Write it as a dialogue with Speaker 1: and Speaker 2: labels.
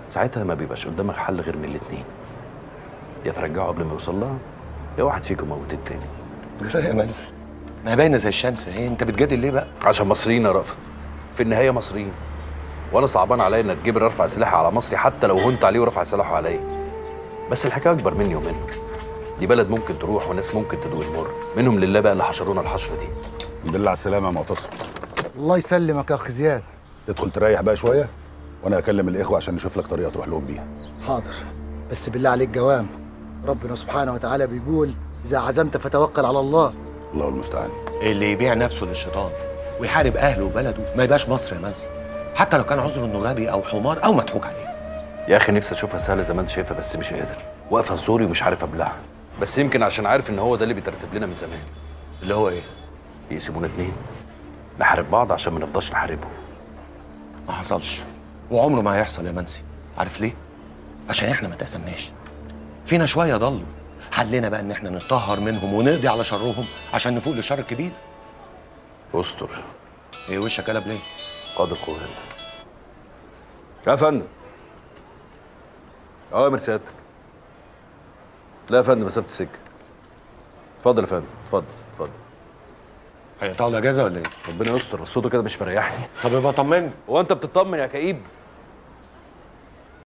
Speaker 1: ساعتها ما بيبقاش قدامك حل غير من الاتنين يا ترجعه قبل ما يوصل لها يا واحد فيكم موت التاني
Speaker 2: لا يا منسي ما هي باينه زي الشمس اهي انت بتجادل ليه بقى
Speaker 1: عشان مصريين يا رأفت في النهايه مصريين وانا صعبان عليا انك تجبر ارفع سلاحي على مصري حتى لو هنت عليه ورفع سلاحه عليا بس الحكايه اكبر مني ومنه دي بلد ممكن تروح وناس ممكن تدوق المر منهم لله بقى اللي حشرونا الحشره دي
Speaker 3: الحمد لله على السلامه يا معتصم
Speaker 4: الله يسلمك يا اخ زياد
Speaker 3: تدخل تريح بقى شويه وانا اكلم الاخوه عشان نشوف لك طريقه تروح لهم بيها
Speaker 4: حاضر بس بالله عليك جوام ربنا سبحانه وتعالى بيقول اذا عزمت فتوكل على الله
Speaker 3: الله المستعان
Speaker 2: اللي يبيع نفسه للشيطان ويحارب اهله وبلده ما يبقاش مصري يا منسي حتى لو كان عذره انه غبي او حمار او مضحوك عليه
Speaker 1: يا اخي نفسي اشوفها سهله زي ما انت شايفها بس مش قادر واقفه في زوري ومش عارف ابلعها بس يمكن عشان عارف ان هو ده اللي بيترتب لنا من زمان
Speaker 2: اللي هو ايه
Speaker 1: يقسمونا اتنين نحارب بعض عشان ما نفضلش نحاربهم
Speaker 2: ما حصلش وعمره ما هيحصل يا منسي عارف ليه عشان احنا ما تقسمناش فينا شويه ضلوا حلنا بقى ان احنا نتطهر منهم ونقضي على شرهم عشان نفوق للشر الكبير
Speaker 1: استر
Speaker 2: ايه وشك قلب ليه
Speaker 1: قادر قوة يا فندم اوامر سيادتك لا يا فندم مسافه السكه اتفضل يا فندم اتفضل اتفضل
Speaker 2: هيقطعوا الاجازه ولا ايه
Speaker 1: ربنا يستر بس صوته كده مش مريحني
Speaker 2: طب يبقى طمني
Speaker 1: هو انت بتطمن يا كئيب